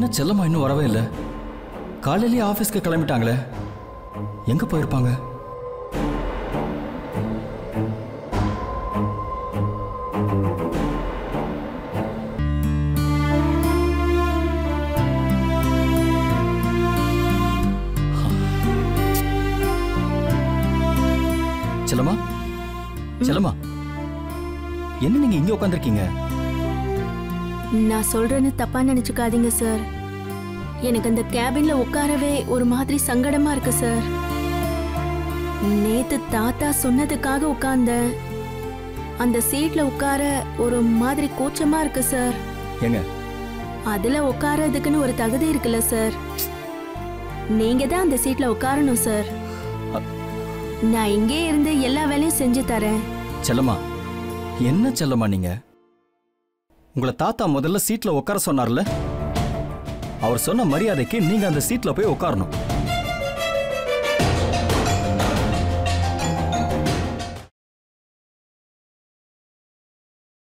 என்ன செல்லம்மா இன்னும் வரவே இல்லை காலையிலேயே ஆஃபீஸ்க்கு கிளம்பிட்டாங்களே எங்கே போயிருப்பாங்க செல்லம்மா செல்லம்மா என்ன நீங்க இங்க உட்காந்துருக்கீங்க நான் சொல்றேன்னு தப்பா நினைச்சுக்காதீங்க சார் எனக்கு அந்த கேபின்ல உட்காரவே ஒரு மாதிரி சங்கடமா இருக்கு சார் நேத்து தாத்தா சொன்னதுக்காக உட்கார்ந்தேன் அந்த சீட்ல உட்கார ஒரு மாதிரி கூச்சமா இருக்கு சார் ஏங்க அதுல உட்காரதுக்குன்னு ஒரு தகுதி இருக்குல்ல சார் நீங்க தான் அந்த சீட்ல உட்காரணும் சார் நான் இங்கே இருந்து எல்லா வேலையும் செஞ்சு தரேன் செல்லம்மா என்ன செல்லம்மா நீங்க உங்களை தாத்தா முதல்ல சீட்ல உட்கார சொன்னார்ல அவர் சொன்ன மரியாதைக்கு நீங்க அந்த சீட்ல போய் உட்காரணும்